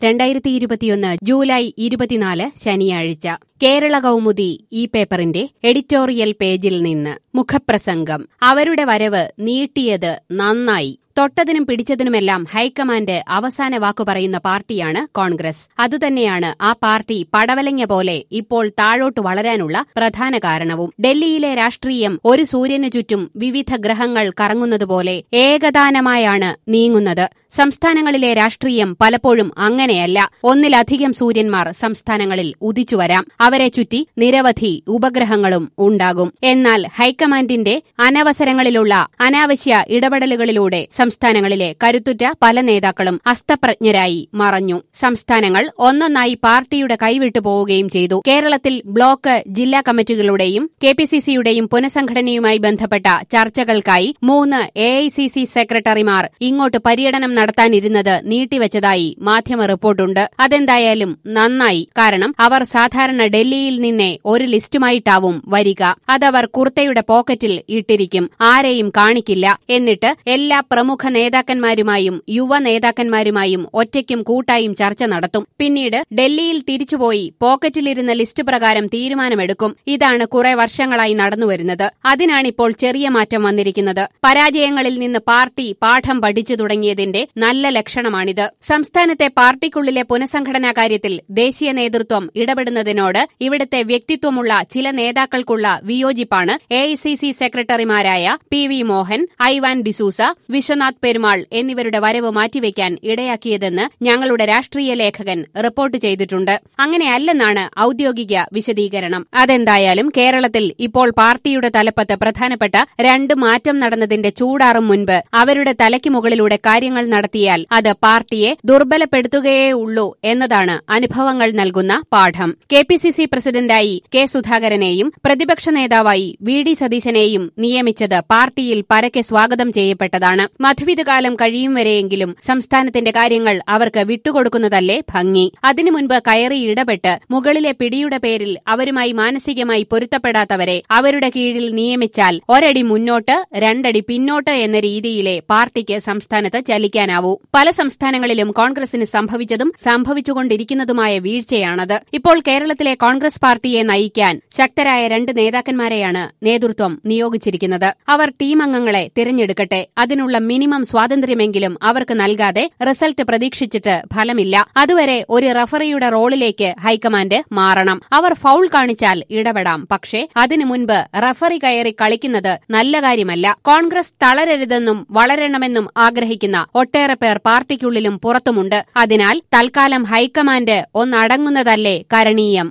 രണ്ടായിരത്തി ഇരുപത്തിയൊന്ന് ജൂലൈ ഇരുപത്തിനാല് ശനിയാഴ്ച കേരള കൗമുദി ഈ പേപ്പറിന്റെ എഡിറ്റോറിയൽ പേജിൽ നിന്ന് മുഖപ്രസംഗം അവരുടെ വരവ് നീട്ടിയത് നന്നായി തൊട്ടതിനും പിടിച്ചതിനുമെല്ലാം ഹൈക്കമാൻഡ് അവസാന വാക്കു പറയുന്ന പാർട്ടിയാണ് കോൺഗ്രസ് അതുതന്നെയാണ് ആ പാർട്ടി പടവലങ്ങ പോലെ ഇപ്പോൾ താഴോട്ട് വളരാനുള്ള പ്രധാന കാരണവും ഡൽഹിയിലെ രാഷ്ട്രീയം ഒരു സൂര്യനു ചുറ്റും വിവിധ ഗ്രഹങ്ങൾ കറങ്ങുന്നതുപോലെ ഏകദാനമായാണ് നീങ്ങുന്നത് സംസ്ഥാനങ്ങളിലെ രാഷ്ട്രീയം പലപ്പോഴും അങ്ങനെയല്ല ഒന്നിലധികം സൂര്യന്മാർ സംസ്ഥാനങ്ങളിൽ ഉദിച്ചുവരാം അവരെ ചുറ്റി നിരവധി ഉപഗ്രഹങ്ങളും ഉണ്ടാകും എന്നാൽ ഹൈക്കമാൻഡിന്റെ അനവസരങ്ങളിലുള്ള അനാവശ്യ ഇടപെടലുകളിലൂടെ സംസ്ഥാനങ്ങളിലെ കരുത്തുറ്റ പല നേതാക്കളും അസ്തപ്രജ്ഞരായി മറഞ്ഞു സംസ്ഥാനങ്ങൾ ഒന്നൊന്നായി പാർട്ടിയുടെ കൈവിട്ടു പോവുകയും ചെയ്തു കേരളത്തിൽ ബ്ലോക്ക് ജില്ലാ കമ്മിറ്റികളുടെയും കെ പി സി സിയുടെയും പുനഃസംഘടനയുമായി ബന്ധപ്പെട്ട ചർച്ചകൾക്കായി മൂന്ന് എ ഐ സി സി സെക്രട്ടറിമാർ ഇങ്ങോട്ട് പര്യടനം നടത്താനിരുന്നത് നീട്ടിവച്ചതായി മാധ്യമ റിപ്പോർട്ടുണ്ട് അതെന്തായാലും നന്നായി കാരണം അവർ സാധാരണ ഡൽഹിയിൽ നിന്നെ ഒരു ലിസ്റ്റുമായിട്ടാവും വരിക അതവർ കുർത്തയുടെ പോക്കറ്റിൽ ഇട്ടിരിക്കും ആരെയും കാണിക്കില്ല എന്നിട്ട് എല്ലാ പ്രമുഖ നേതാക്കന്മാരുമായും യുവ നേതാക്കന്മാരുമായും ഒറ്റയ്ക്കും കൂട്ടായും ചർച്ച നടത്തും പിന്നീട് ഡൽഹിയിൽ തിരിച്ചുപോയി പോക്കറ്റിലിരുന്ന ലിസ്റ്റ് പ്രകാരം തീരുമാനമെടുക്കും ഇതാണ് കുറെ വർഷങ്ങളായി നടന്നുവരുന്നത് അതിനാണിപ്പോൾ ചെറിയ മാറ്റം വന്നിരിക്കുന്നത് പരാജയങ്ങളിൽ നിന്ന് പാർട്ടി പാഠം പഠിച്ചു തുടങ്ങിയതിന്റെ നല്ല ലക്ഷണമാണിത് സംസ്ഥാനത്തെ പാർട്ടിക്കുള്ളിലെ പുനഃസംഘടനാ കാര്യത്തിൽ ദേശീയ നേതൃത്വം ഇടപെടുന്നതിനോട് ഇവിടുത്തെ വ്യക്തിത്വമുള്ള ചില നേതാക്കൾക്കുള്ള വിയോജിപ്പാണ് എ സെക്രട്ടറിമാരായ പി വി മോഹൻ ഐവാൻ ഡിസൂസ വിശ്വനാഥ് പെരുമാൾ എന്നിവരുടെ വരവ് മാറ്റിവെക്കാൻ ഇടയാക്കിയതെന്ന് ഞങ്ങളുടെ രാഷ്ട്രീയ ലേഖകൻ റിപ്പോർട്ട് ചെയ്തിട്ടുണ്ട് അങ്ങനെയല്ലെന്നാണ് ഔദ്യോഗിക വിശദീകരണം അതെന്തായാലും കേരളത്തിൽ ഇപ്പോൾ പാർട്ടിയുടെ തലപ്പത്ത് പ്രധാനപ്പെട്ട രണ്ട് മാറ്റം നടന്നതിന്റെ ചൂടാറും മുൻപ് അവരുടെ തലയ്ക്ക് മുകളിലൂടെ കാര്യങ്ങൾ നടത്തിയാൽ അത് പാർട്ടിയെ ദുർബലപ്പെടുത്തുകയേ ഉള്ളൂ എന്നതാണ് അനുഭവങ്ങൾ നൽകുന്ന പാഠം കെ പി സി സി പ്രസിഡന്റായി കെ സുധാകരനെയും പ്രതിപക്ഷ നേതാവായി വി ഡി സതീശനെയും നിയമിച്ചത് പാർട്ടിയിൽ പരക്കെ സ്വാഗതം ചെയ്യപ്പെട്ടതാണ് മധുവിധകാലം കഴിയും വരെയെങ്കിലും സംസ്ഥാനത്തിന്റെ കാര്യങ്ങൾ അവർക്ക് വിട്ടുകൊടുക്കുന്നതല്ലേ ഭംഗി അതിനു മുൻപ് കയറി ഇടപെട്ട് മുകളിലെ പിടിയുടെ പേരിൽ അവരുമായി മാനസികമായി പൊരുത്തപ്പെടാത്തവരെ അവരുടെ കീഴിൽ നിയമിച്ചാൽ ഒരടി മുന്നോട്ട് രണ്ടടി പിന്നോട്ട് എന്ന രീതിയിലെ പാർട്ടിക്ക് സംസ്ഥാനത്ത് ചലിക്കാനാവൂ പല സംസ്ഥാനങ്ങളിലും കോൺഗ്രസിന് സംഭവിച്ചതും സംഭവിച്ചുകൊണ്ടിരിക്കുന്നതുമായ വീഴ്ചയാണത് ഇപ്പോൾ കേരളത്തിലെ കോൺഗ്രസ് പാർട്ടിയെ നയിക്കാൻ ശക്തരായ രണ്ട് നേതാക്കന്മാരെയാണ് നേതൃത്വം നിയോഗിച്ചിരിക്കുന്നത് അവർ ടീം അംഗങ്ങളെ തിരഞ്ഞെടുക്കട്ടെ അതിനുള്ള മിനിമം സ്വാതന്ത്ര്യമെങ്കിലും അവർക്ക് നൽകാതെ റിസൾട്ട് പ്രതീക്ഷിച്ചിട്ട് ഫലമില്ല അതുവരെ ഒരു റഫറിയുടെ റോളിലേക്ക് ഹൈക്കമാൻഡ് മാറണം അവർ ഫൌൾ കാണിച്ചാൽ ഇടപെടാം പക്ഷേ അതിനു മുൻപ് റഫറി കയറി കളിക്കുന്നത് നല്ല കാര്യമല്ല കോൺഗ്രസ് തളരരുതെന്നും വളരണമെന്നും ആഗ്രഹിക്കുന്ന ഒട്ടേറെ പേർ പാർട്ടിക്കുള്ളിലും പുറത്തുമുണ്ട് അതിനാൽ തൽക്കാലം ഹൈക്കമാൻഡ് ഒന്നടങ്ങുന്നതല്ലേ കരണീയം